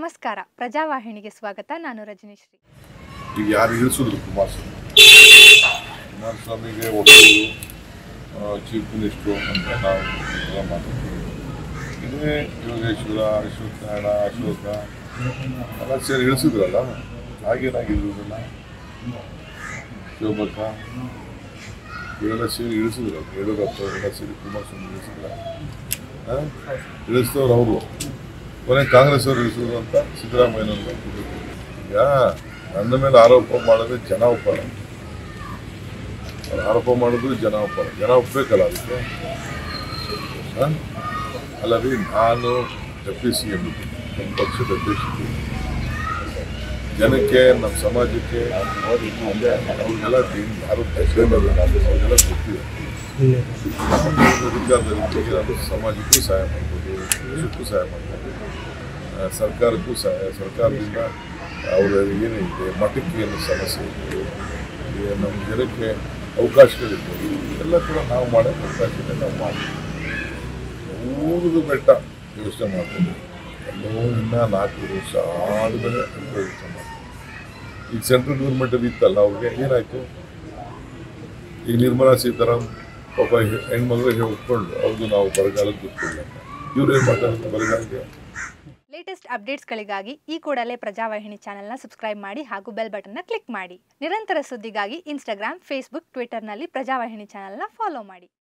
ನಮಸ್ಕಾರ ಪ್ರಜಾವಾಹಿನಿಗೆ ಸ್ವಾಗತ ನಾನು ರಜನಿಶ್ರೀ ಈಗ ಯಾರು ಇಳಿಸಿದ್ರು ಕುಮಾರಸ್ವಾಮಿ ಕುಮಾರಸ್ವಾಮಿಗೆ ಒಟ್ಟು ಚೀಫ್ ಮಿನಿಸ್ಟ್ರು ಅಂತ ನಾವು ಎಲ್ಲ ಮಾತಾಡ್ತೀವಿ ಇದೇ ಯೋಗೇಶ್ವರ ಅಶ್ವತ್ಥ ನಾರಾಯಣ ಅಶೋಕ ಎಲ್ಲ ಸೇರಿ ಇಳಿಸಿದ್ರಲ್ಲ ಹಾಗೇನಾಗಿರೋದಿಲ್ಲ ಶಿವಭಕ್ಕ ಇವರೆಲ್ಲ ಸೇರಿ ಇಳಿಸಿದ್ರಲ್ಲ ಯಡಿಯೂರಪ್ಪ ಇವರೆಲ್ಲ ಸೇರಿ ಕುಮಾರಸ್ವಾಮಿ ಇಳಿಸಿದ್ರ ಇಳಿಸಿದವ್ರು ಅವರು ಕೊನೆ ಕಾಂಗ್ರೆಸ್ ಅವರು ಇಳಿಸಿದ್ರು ಅಂತ ಸಿದ್ದರಾಮಯ್ಯನವ್ರು ಈಗ ನನ್ನ ಮೇಲೆ ಆರೋಪ ಮಾಡಿದ್ರೆ ಜನ ಒಪ್ಪಲ್ಲ ಅವ್ರು ಆರೋಪ ಮಾಡಿದ್ರು ಜನ ಒಪ್ಪಲ್ಲ ಜನ ಒಪ್ಪಬೇಕಲ್ಲ ಅದಕ್ಕೆ ಹ? ಅಲ್ಲ ರೀ ನಾನು ಡೆಪ್ಟಿ ಸಿ ಎಂ ನಮ್ಮ ಪಕ್ಷದ ಅಧ್ಯಕ್ಷ ಜನಕ್ಕೆ ನಮ್ಮ ಸಮಾಜಕ್ಕೆ ಅವ್ರಿಗೆಲ್ಲ ದೀನ್ ಯಾರು ಅವ್ರಿಗೆಲ್ಲ ಗೊತ್ತಿದೆ ಅಧಿಕಾರದಲ್ಲಿ ನಾನು ಸಮಾಜಕ್ಕೂ ಸಹಾಯ ಮಾಡ್ಬೋದು ದೇಶಕ್ಕೂ ಸಹಾಯ ಮಾಡ್ಬೋದು ಆ, ಸರ್ಕಾರಕ್ಕೂ ಸಹಾಯ ಸರ್ಕಾರದಿಂದ ಅವರ ಏನಿದೆ ಮಠಕ್ಕೆ ಏನು ಸಮಸ್ಯೆ ಇದೆ ಈ ನಮ್ಮ ಜನಕ್ಕೆ ಅವಕಾಶಗಳಿರ್ಬೋದು ಎಲ್ಲ ಕೂಡ ನಾವು ಮಾಡೋ ಅವಕಾಶ ಇದೆ ನಾವು ಮಾಡ್ತೀವಿ ಊರಿದು ಬೆಟ್ಟ ಯೋಚನೆ ಮಾಡ್ತೀವಿ ಎಲ್ಲೋ ಇನ್ನೂ ನಾಲ್ಕು ವರ್ಷ ಆದಮೇಲೆ ಅಂತ ಯೋಚನೆ ಮಾಡ್ತೀವಿ ಈಗ ಸೆಂಟ್ರಲ್ ಗೌರ್ಮೆಂಟಲ್ಲಿ ಇತ್ತಲ್ಲ ಅವ್ರಿಗೆ ಏನಾಯಿತು ಈಗ ನಿರ್ಮಲಾ ಸೀತಾರಾಮ್ ಪಾಪ ಹೆ- ಹೆಣ್ಮಗಳು ಒಪ್ಕೊಂಡು ಅವ್ರದ್ದು ನಾವು ಬರಗಾಲಕ್ಕೆ ಗೊತ್ತಿಲ್ಲ ಅಂತ ಇವ್ರು ಏನು ಮಾತಾಡ್ತಾರೆ ಬರಗಾಲಕ್ಕೆ ಲೇಟೆಸ್ಟ್ ಅಪ್ಡೇಟ್ಸ್ಗಳಿಗಾಗಿ ಈ ಕೂಡಲೇ ಪ್ರಜಾವಾಹಿನಿ ಚಾನೆಲ್ನ ಸಬ್ಸ್ಕ್ರೈಬ್ ಮಾಡಿ ಹಾಗೂ ಬೆಲ್ ಬಟನ್ನ ಕ್ಲಿಕ್ ಮಾಡಿ ನಿರಂತರ ಸುದ್ದಿಗಾಗಿ ಇನ್ಸ್ಟಾಗ್ರಾಮ್ ಫೇಸ್ಬುಕ್ ಟ್ವಿಟರ್ನಲ್ಲಿ ಪ್ರಜಾವಾಹಿನಿ ಚಾನೆಲ್ನ ಫಾಲೋ ಮಾಡಿ